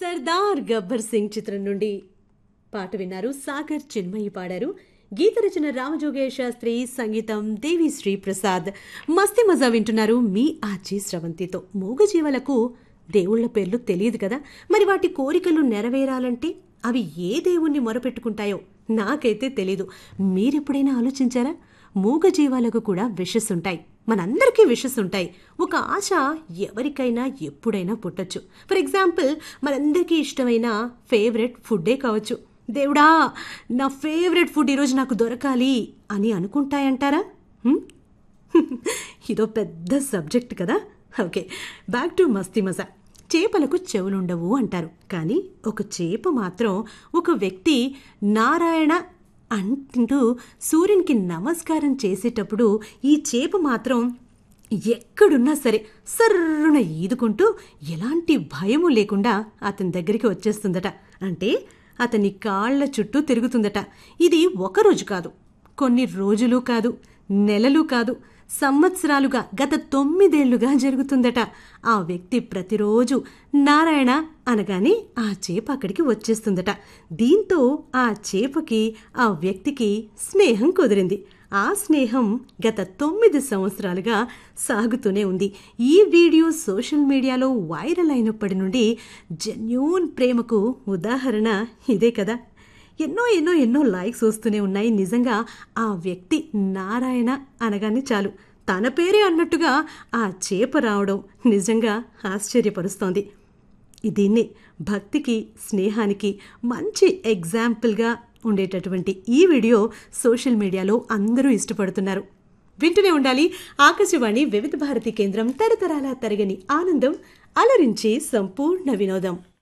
సర్దార్ గబ్బర్ సింగ్ చిత్రం నుండి పాట విన్నారు సాగర్ చిన్మయి పాడారు గీత రచన రామజోగేశ శాస్త్రి సంగీతం దేవిశ్రీ ప్రసాద్ మస్తి మజా వింటున్నారు మీ ఆచి స్రవంతితో మూగజీవులకు దేవుళ్ళ పేర్లు తెలియదు కదా మరి వాటి కోరికలు నెరవేరాలంటే అవి ఏ దేవుణ్ణి మొరపెట్టుకుంటాయో నాకైతే తెలీదు మీరెప్పుడైనా ఆలోచించారా మూగజీవాలకు కూడా విషస్ ఉంటాయి మనందరికీ విషస్ ఉంటాయి ఒక ఆశ ఎవరికైనా ఎప్పుడైనా పుట్టొచ్చు ఫర్ ఎగ్జాంపుల్ మనందరికీ ఇష్టమైన ఫేవరెట్ ఫుడ్డే కావచ్చు దేవుడా నా ఫేవరెట్ ఫుడ్ ఈరోజు నాకు దొరకాలి అని అనుకుంటాయంటారా హ్మ్? ఇదో పెద్ద సబ్జెక్ట్ కదా ఓకే బ్యాక్ టు మస్తి మజా చేపలకు చెవులుండవు అంటారు కానీ ఒక చేప మాత్రం ఒక వ్యక్తి నారాయణ అంటూ సూర్యునికి నమస్కారం చేసేటప్పుడు ఈ చేప మాత్రం ఎక్కడున్నా సరే సర్రున ఈదుకుంటూ ఎలాంటి భయము లేకుండా అతని దగ్గరికి వచ్చేస్తుందట అంటే అతని కాళ్ల చుట్టూ తిరుగుతుందట ఇది ఒకరోజు కాదు కొన్ని రోజులు కాదు నెలలు కాదు సంవత్సరాలుగా గత తొమ్మిదేళ్లుగా జరుగుతుందట ఆ వ్యక్తి ప్రతిరోజు నారాయణ అనగానే ఆ చేప అక్కడికి వచ్చేస్తుందట దీంతో ఆ చేపకి ఆ వ్యక్తికి స్నేహం కుదిరింది ఆ స్నేహం గత తొమ్మిది సంవత్సరాలుగా సాగుతూనే ఉంది ఈ వీడియో సోషల్ మీడియాలో వైరల్ అయినప్పటి నుండి జెన్యూన్ ప్రేమకు ఉదాహరణ ఇదే కదా ఎన్నో ఎన్నో ఎన్నో లైక్స్ వస్తూనే ఉన్నాయి నిజంగా ఆ వ్యక్తి నారాయణ అనగానే చాలు తన పేరే అన్నట్టుగా ఆ చేప రావడం నిజంగా ఆశ్చర్యపరుస్తోంది దీన్ని భక్తికి స్నేహానికి మంచి ఎగ్జాంపుల్గా ఉండేటటువంటి ఈ వీడియో సోషల్ మీడియాలో అందరూ ఇష్టపడుతున్నారు వింటూనే ఉండాలి ఆకాశవాణి వివిధ భారతి కేంద్రం తరతరాల తరగని ఆనందం అలరించి సంపూర్ణ వినోదం